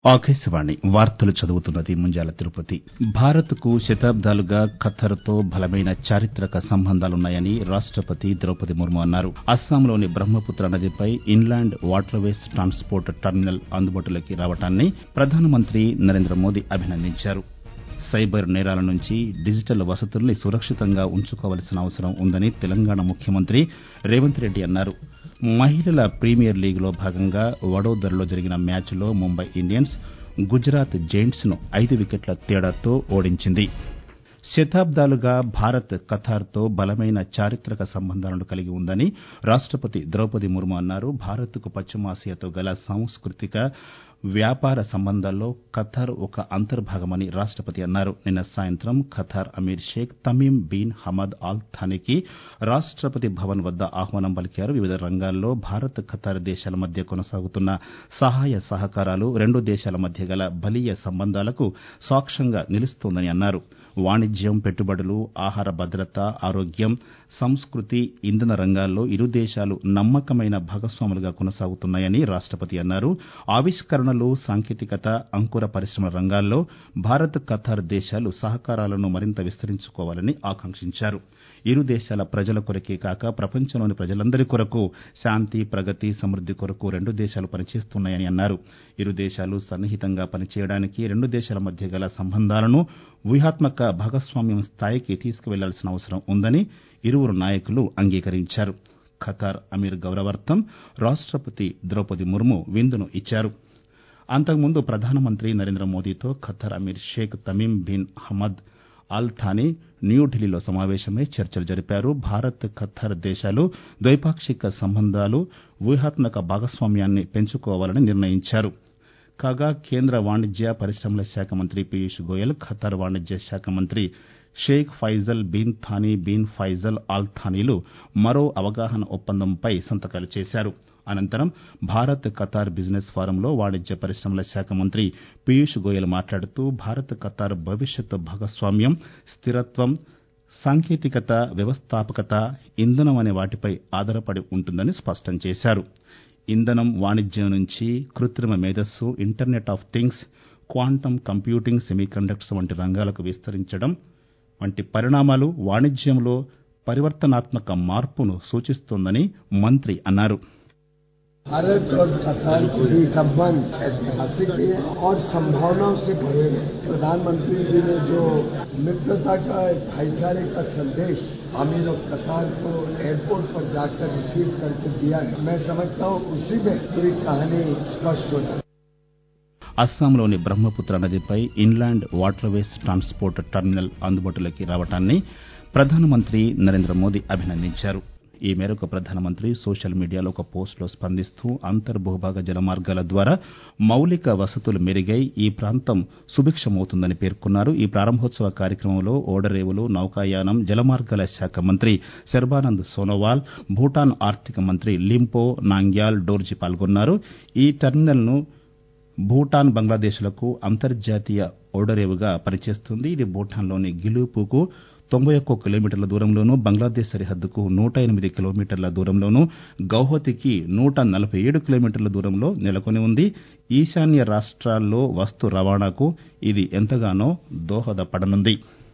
ఆకాశవాణి వార్తలు చదువుతున్నది ముంజాల తిరుపతి భారత్కు శతాబ్దాలుగా ఖతర్తో బలమైన చారిత్రక సంబంధాలున్నాయని రాష్టపతి ద్రౌపది ముర్ము అన్నారు అస్సాంలోని బ్రహ్మపుత్ర నదిపై ఇన్లాండ్ వాటర్వేస్ ట్రాన్స్పోర్ట్ టర్మినల్ అందుబాటులోకి రావడాన్ని ప్రధానమంత్రి నరేంద్ర మోదీ అభినందించారు సైబర్ నేరాల నుంచి డిజిటల్ వసతుల్ని సురక్షితంగా ఉంచుకోవలసిన అవసరం ఉందని తెలంగాణ ముఖ్యమంత్రి రేవంత్ రెడ్డి అన్నారు మహిళల ప్రీమియర్ లీగ్లో భాగంగా వడోదరలో జరిగిన మ్యాచ్లో ముంబై ఇండియన్స్ గుజరాత్ జైంట్స్ ను ఐదు వికెట్ల తేడాతో ఓడించింది శతాబ్దాలుగా భారత్ ఖతార్తో బలమైన చారిత్రక సంబంధాలను కలిగి ఉందని రాష్టపతి ద్రౌపది ముర్ము అన్నారు భారత్కు పశ్చిమాసియాతో గల సాంస్కృతిక వ్యాపార సంబంధాల్లో ఖతార్ ఒక అంతర్భాగమని రాష్టపతి అన్నారు నిన్న సాయంత్రం Qatar Amir Sheikh Tamim bin Hamad Al థానీకి రాష్టపతి భవన్ వద్ద ఆహ్వానం పలికారు వివిధ రంగాల్లో భారత్ ఖతార్ దేశాల మధ్య కొనసాగుతున్న సహాయ సహకారాలు రెండు దేశాల మధ్య గల బలీయ సంబంధాలకు సాక్ష్యంగా నిలుస్తోందని అన్నారు వాణిజ్యం పెట్టుబడులు ఆహార భద్రత ఆరోగ్యం సంస్కృతి ఇంధన రంగాల్లో ఇరు దేశాలు నమ్మకమైన భాగస్వాములుగా కొనసాగుతున్నాయని రాష్టపతి అన్నారు ఆవిష్కరణలు సాంకేతికత అంకుర పరిశ్రమల రంగాల్లో భారత్ ఖతార్ దేశాలు సహకారాలను మరింత విస్తరించుకోవాలని ఆకాంక్షించారు ఇరు దేశాల ప్రజల కొరకే కాక ప్రపంచంలోని ప్రజలందరి కొరకు శాంతి ప్రగతి సమృద్ది కొరకు రెండు దేశాలు పనిచేస్తున్నాయని అన్నారు ఇరు దేశాలు సన్నిహితంగా పనిచేయడానికి రెండు దేశాల మధ్య గల సంబంధాలను వ్యూహాత్మక భాగస్వామ్యం స్థాయికి తీసుకువెళ్లాల్సిన అవసరం ఉందని ఇరువురు నాయకులు అంగీకరించారు ఖతార్ అమీర్ గౌరవార్థం రాష్టపతి ద్రౌపది ముర్ము విందును ఇచ్చారు అంతకుముందు ప్రధానమంత్రి నరేంద్ర మోదీతో Qatar Amir Sheikh Tamim bin Hamad Al Thani న్యూఢిల్లీలో సమావేశమై చర్చలు జరిపారు భారత్ ఖతార్ దేశాలు ద్వైపాక్షిక సంబంధాలు వ్యూహాత్మక భాగస్వామ్యాన్ని పెంచుకోవాలని నిర్ణయించారు కాగా కేంద్ర వాణిజ్య పరిశ్రమల శాఖ మంత్రి పీయూష్ గోయల్ ఖతార్ వాణిజ్య శాఖ మంత్రి Sheikh Faisal bin Thani bin Faisal Al థానీలు మరో అవగాహన ఒప్పందంపై సంతకాలు చేశారు అనంతరం భారత్ ఖతార్ బిజినెస్ ఫోరంలో వాణిజ్య పరిశ్రమల శాఖ మంత్రి పీయూష్ గోయల్ మాట్లాడుతూ భారత్ ఖతార్ భవిష్యత్ భాగస్వామ్యం స్థిరత్వం సాంకేతికత వ్యవస్థాపకత ఇంధనం అనే వాటిపై ఆధారపడి ఉంటుందని స్పష్టం చేశారు ఇంధనం వాణిజ్యం నుంచి కృత్రిమ మేధస్సు internet of things quantum computing semiconductors వంటి రంగాలకు విస్తరించడం వంటి పరిణామాలు వాణిజ్యంలో పరివర్తనాత్మక మార్పును సూచిస్తోందని మంత్రి అన్నారు भारत और कतार के संबंध ऐतिहासिक है और संभावनाओं से भरे हुए प्रधानमंत्री जी ने जो मित्रता का भाईचारे का संदेश अमीर ऑफ कतार को एयरपोर्ट पर जाकर रिसीव करके दिया है मैं समझता हूँ उसी में पूरी कहानी स्पष्ट हो जाती అస్సాంలోని బ్రహ్మపుత్ర నదిపై ఇన్లాండ్ వాటర్వేస్ ట్రాన్స్పోర్ట్ టర్మినల్ అందుబాటులోకి రావడాన్ని ప్రధానమంత్రి నరేంద్ర మోదీ అభినందించారు ఈ మేరకు ప్రధానమంత్రి సోషల్ మీడియాలో ఒక పోస్టులో స్పందిస్తూ అంతర్ భూభాగ జలమార్గాల ద్వారా మౌలిక వసతులు మెరుగై ఈ ప్రాంతం సుభిక్షమవుతుందని పేర్కొన్నారు ఈ ప్రారంభోత్సవ కార్యక్రమంలో ఓడరేవులు నౌకాయానం జలమార్గాల శాఖ మంత్రి శర్బానంద్ సోనోవాల్ భూటాన్ ఆర్థిక మంత్రి లింపో నాంగ్యాల్ డోర్జీ పాల్గొన్నారు ఈ టెర్మినల్ను భూటాన్ బంగ్లాదేశ్లకు అంతర్జాతీయ ఓడరేవుగా పనిచేస్తుంది ఇది భూటాన్లోని గిలుపుకు తొంభై ఒక్క కిలోమీటర్ల దూరంలోనూ బంగ్లాదేశ్ సరిహద్దుకు నూట ఎనిమిది కిలోమీటర్ల దూరంలోనూ గౌహతికి నూట నలభై ఏడు కిలోమీటర్ల దూరంలో నెలకొని ఉంది ఈశాన్య రాష్ట్రాల్లో వస్తు రవాణాకు ఇది ఎంతగానో దోహదపడనుంది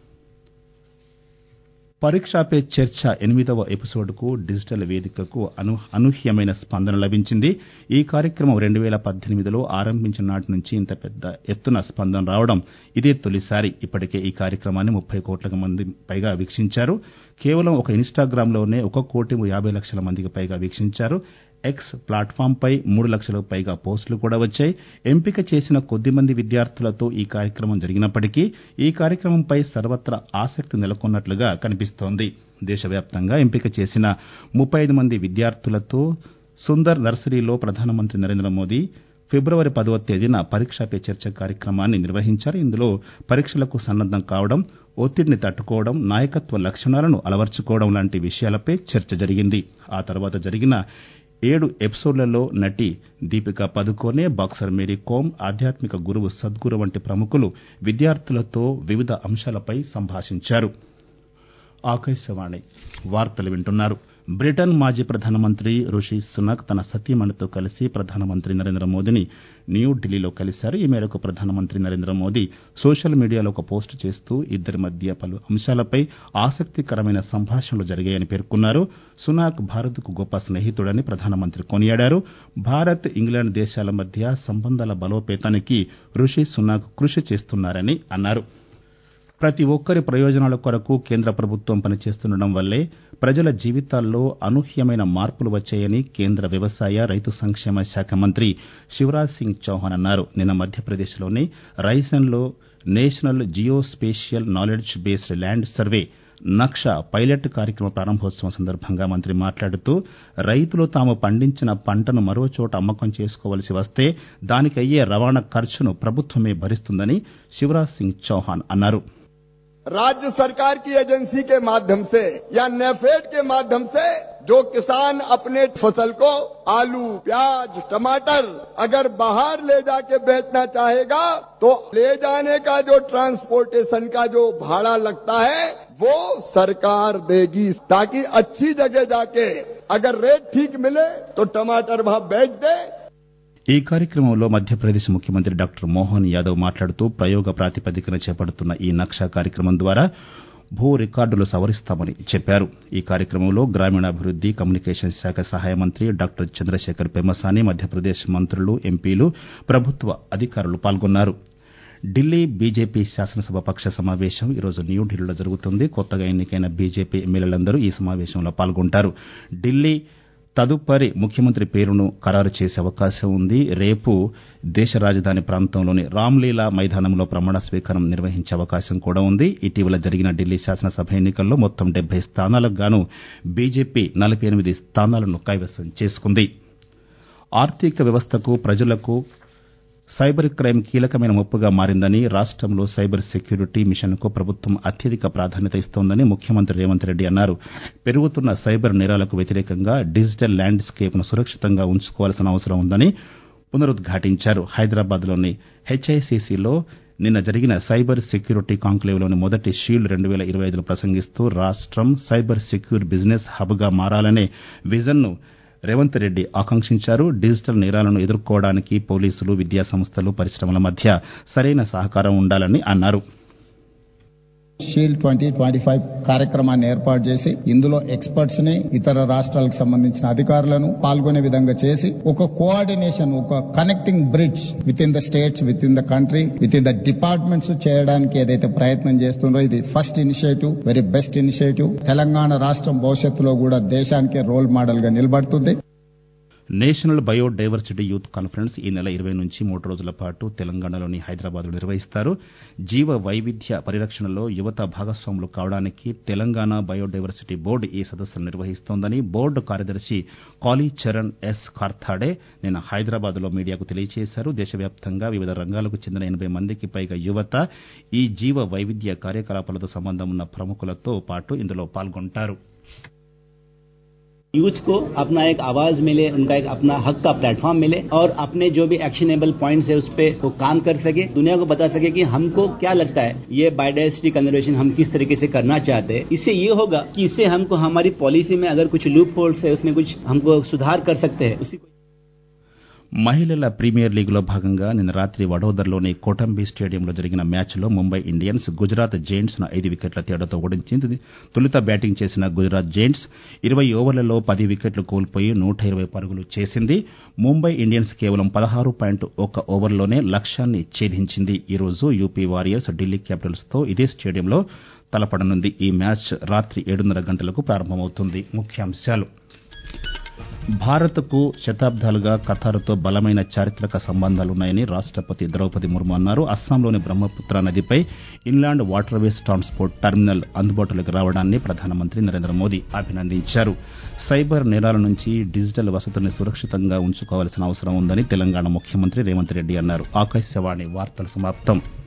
పరీక్షా పే చర్చ ఎనిమిదవ ఎపిసోడ్కు డిజిటల్ వేదికకు అను అనూహ్యమైన స్పందన లభించింది ఈ కార్యక్రమం రెండు వేల పద్దెనిమిదిలో ఆరంభించిన నాటి నుంచి ఇంత పెద్ద ఎత్తున స్పందన రావడం ఇదే తొలిసారి ఇప్పటికే ఈ కార్యక్రమాన్ని ముప్పై కోట్ల మంది పైగా వీక్షించారు కేవలం ఒక ఇన్స్టాగ్రామ్లోనే ఒక కోటి యాభై లక్షల మందికి పైగా వీక్షించారు ఎక్స్ ప్లాట్ఫామ్పై మూడు లక్షలకు పైగా పోస్టులు కూడా వచ్చాయి ఎంపిక చేసిన కొద్ది మంది విద్యార్థులతో ఈ కార్యక్రమం జరిగినప్పటికీ ఈ కార్యక్రమంపై సర్వత్రా ఆసక్తి నెలకొన్నట్లుగా కనిపిస్తోంది దేశవ్యాప్తంగా ఎంపిక చేసిన ముప్పై ఐదు మంది విద్యార్థులతో సుందర్ నర్సరీలో ప్రధానమంత్రి నరేంద్ర మోదీ ఫిబ్రవరి పదవ తేదీన పరీక్షా పే చర్చ కార్యక్రమాన్ని నిర్వహించారు ఇందులో పరీక్షలకు సన్నద్దం కావడం ఒత్తిడిని తట్టుకోవడం నాయకత్వ లక్షణాలను అలవర్చుకోవడం లాంటి విషయాలపై చర్చ జరిగింది ఆ తర్వాత జరిగిన ఏడు ఎపిసోడ్లలో నటి దీపికా పదుకోనే బాక్సర్ మేరీ కోమ్ ఆధ్యాత్మిక గురువు సద్గురు వంటి ప్రముఖులు విద్యార్థులతో వివిధ అంశాలపై సంభాషించారు ఆకాశవాణి వార్తలు వింటున్నారు బ్రిటన్ మాజీ ప్రధానమంత్రి రుషి సునాక్ తన సతీమణితో కలిసి ప్రధానమంత్రి నరేంద్ర మోదీని న్యూఢిల్లీలో కలిశారు ఈ మేరకు ప్రధానమంత్రి నరేంద్ర మోదీ సోషల్ మీడియాలో ఒక పోస్టు చేస్తూ ఇద్దరి మధ్య పలు అంశాలపై ఆసక్తికరమైన సంభాషణలు జరిగాయని పేర్కొన్నారు సునాక్ భారత్కు గొప్ప స్నేహితుడని ప్రధానమంత్రి కొనియాడారు భారత్ ఇంగ్లాండ్ దేశాల మధ్య సంబంధాల బలోపేతానికి రుషి సునాక్ కృషి చేస్తున్నారని అన్నారు ప్రతి ఒక్కరి ప్రయోజనాల కొరకు కేంద్ర ప్రభుత్వం పనిచేస్తుండడం వల్లే ప్రజల జీవితాల్లో అనూహ్యమైన మార్పులు వచ్చాయని కేంద్ర వ్యవసాయ రైతు సంక్షేమ శాఖ మంత్రి శివరాజ్ సింగ్ చౌహాన్ అన్నారు నిన్న మధ్యప్రదేశ్లోని రైసన్లో national geospatial knowledge based land survey Naksha pilot కార్యక్రమ ప్రారంభోత్సవం సందర్భంగా మంత్రి మాట్లాడుతూ రైతులు తాము పండించిన పంటను మరో చోట అమ్మకం చేసుకోవలసి వస్తే దానికయ్యే రవాణా ఖర్చును ప్రభుత్వమే భరిస్తుందని శివరాజ్ సింగ్ చౌహాన్ అన్నారు राज्य सरकार की एजेंसी के माध्यम से या नेफेड के माध्यम से जो किसान अपने फसल को आलू प्याज टमाटर अगर बाहर ले जाके बेचना चाहेगा तो ले जाने का जो ट्रांसपोर्टेशन का जो भाड़ा लगता है वो सरकार देगी ताकि अच्छी जगह जाके अगर रेट ठीक मिले तो टमाटर वहां बेच दे ఈ కార్యక్రమంలో మధ్యప్రదేశ్ ముఖ్యమంత్రి డాక్టర్ మోహన్ యాదవ్ మాట్లాడుతూ ప్రయోగ ప్రాతిపదికన చేపడుతున్న ఈ నక్షా కార్యక్రమం ద్వారా భూ రికార్డులు సవరిస్తామని చెప్పారు ఈ కార్యక్రమంలో గ్రామీణాభివృద్ది కమ్యూనికేషన్ శాఖ సహాయ మంత్రి డాక్టర్ చంద్రశేఖర్ పెమ్మసాని మధ్యప్రదేశ్ మంత్రులు ఎంపీలు ప్రభుత్వ అధికారులు పాల్గొన్నారు ఢిల్లీ బీజేపీ శాసనసభ పక్ష సమావేశం ఈరోజు న్యూఢిల్లీలో జరుగుతుంది కొత్తగా ఎన్నికైన బీజేపీ ఎమ్మెల్యేలందరూ ఈ సమావేశంలో పాల్గొంటారు ఢిల్లీ తదుపరి ముఖ్యమంత్రి పేరును ఖరారు చేసే అవకాశం ఉంది రేపు దేశ రాజధాని ప్రాంతంలోని రామ్లీలా మైదానంలో ప్రమాణ స్వీకారం నిర్వహించే అవకాశం కూడా ఉంది ఇటీవల జరిగిన ఢిల్లీ శాసనసభ ఎన్నికల్లో మొత్తం డెబ్బై స్థానాలకు గాను బీజేపీ నలభై ఎనిమిది స్థానాలను కైవసం చేసుకుంది ఆర్థిక వ్యవస్థకు ప్రజలకు సైబర్ క్రైమ్ కీలకమైన ముప్పుగా మారిందని రాష్టంలో సైబర్ సెక్యూరిటీ మిషన్కు ప్రభుత్వం అత్యధిక ప్రాధాన్యత ఇస్తోందని ముఖ్యమంత్రి రేవంత్ రెడ్డి అన్నారు పెరుగుతున్న సైబర్ నేరాలకు వ్యతిరేకంగా డిజిటల్ ల్యాండ్స్కేప్ను సురక్షితంగా ఉంచుకోవాల్సిన అవసరం ఉందని పునరుద్ఘాటించారు హైదరాబాద్లోని హెచ్ఐసిసిలో నిన్న జరిగిన సైబర్ సెక్యూరిటీ కాంక్లేవ్లోని మొదటి షీల్డ్ రెండు వేల ఇరవై ఐదులో ప్రసంగిస్తూ రాష్టం సైబర్ సెక్యూర్ బిజినెస్ హబ్గా మారాలనే విజన్ను రేవంత్ రెడ్డి ఆకాంక్షించారు డిజిటల్ నేరాలను ఎదుర్కోవడానికి పోలీసులు విద్యాసంస్థలు పరిశ్రమల మధ్య సరైన సహకారం ఉండాలని అన్నారు షీల్డ్ ట్వంటీ ట్వంటీ ఫైవ్ కార్యక్రమాన్ని ఏర్పాటు చేసి ఇందులో ఎక్స్పర్ట్స్ ని ఇతర రాష్ట్రాలకు సంబంధించిన అధికారులను పాల్గొనే విధంగా చేసి ఒక కోఆర్డినేషన్ ఒక connecting bridge within the states within the country within the departments చేయడానికి ఏదైతే ప్రయత్నం చేస్తుందో ఇది first initiative very best initiative Telangana రాష్ట్రం భవిష్యత్తులో కూడా దేశానికి రోల్ మోడల్ గా నిలబడుతుంది నేషనల్ బయోడైవర్సిటీ యూత్ కాన్ఫరెన్స్ ఈ నెల ఇరవై నుంచి మూడు రోజుల పాటు తెలంగాణలోని హైదరాబాద్లో నిర్వహిస్తారు జీవ వైవిధ్య పరిరక్షణలో యువత భాగస్వాములు కావడానికి తెలంగాణ బయోడైవర్సిటీ బోర్డు ఈ సదస్సును నిర్వహిస్తోందని బోర్డు కార్యదర్శి కాళీ చరణ్ ఎస్ ఖార్థాడే నిన్న హైదరాబాద్లో మీడియాకు తెలియజేశారు దేశవ్యాప్తంగా వివిధ రంగాలకు చెందిన ఎనభై మందికి పైగా యువత ఈ జీవ వైవిధ్య కార్యకలాపాలతో సంబంధం ఉన్న ప్రముఖులతో పాటు ఇందులో పాల్గొంటారు यूथ को अपना एक आवाज मिले उनका एक अपना हक का प्लेटफॉर्म मिले और अपने जो भी एक्शनेबल पॉइंट्स है उस पर वो काम कर सके दुनिया को बता सके कि हमको क्या लगता है ये बायोडाइवर्सिटी कंजर्वेशन हम किस तरीके से करना चाहते हैं इससे ये होगा कि इससे हमको हमारी पॉलिसी में अगर कुछ लूप होल्स है उसमें कुछ हमको सुधार कर सकते हैं उसी మహిళల ప్రీమియర్ లీగ్లో భాగంగా నిన్న రాత్రి వడోదరలోని కోటంబి స్టేడియంలో జరిగిన మ్యాచ్లో ముంబై ఇండియన్స్ గుజరాత్ జైంట్స్ ను ఐదు వికెట్ల తేడాతో ఓడించింది తొలుత బ్యాటింగ్ చేసిన గుజరాత్ జైంట్స్ ఇరవై ఓవర్లలో పది వికెట్లు కోల్పోయి నూట ఇరవై పరుగులు చేసింది ముంబై ఇండియన్స్ కేవలం పదహారు పాయింట్ ఒక ఓవర్లోనే లక్ష్యాన్ని ఛేదించింది ఈ రోజు యూపీ వారియర్స్ ఢిల్లీ క్యాపిటల్స్ తో ఇదే స్టేడియంలో తలపడనుంది ఈ మ్యాచ్ రాత్రి ఏడున్నర గంటలకు ప్రారంభమవుతుంది ముఖ్యాంశాలు భారత్కు శతాబ్దాలుగా ఖతార్తో బలమైన చారిత్రక సంబంధాలున్నాయని రాష్టపతి ద్రౌపది ముర్ము అన్నారు అస్సాంలోని బ్రహ్మపుత్ర నదిపై ఇన్లాండ్ వాటర్వేస్ ట్రాన్స్పోర్ట్ టెర్మినల్ అందుబాటులోకి రావడాన్ని ప్రధానమంత్రి నరేంద్ర మోదీ అభినందించారు సైబర్ నేరాల నుంచి డిజిటల్ వసతుల్ని సురక్షితంగా ఉంచుకోవాల్సిన అవసరం ఉందని తెలంగాణ ముఖ్యమంత్రి రేవంత్ రెడ్డి అన్నారు ఆకాశవాణి వార్తలు సమాప్తం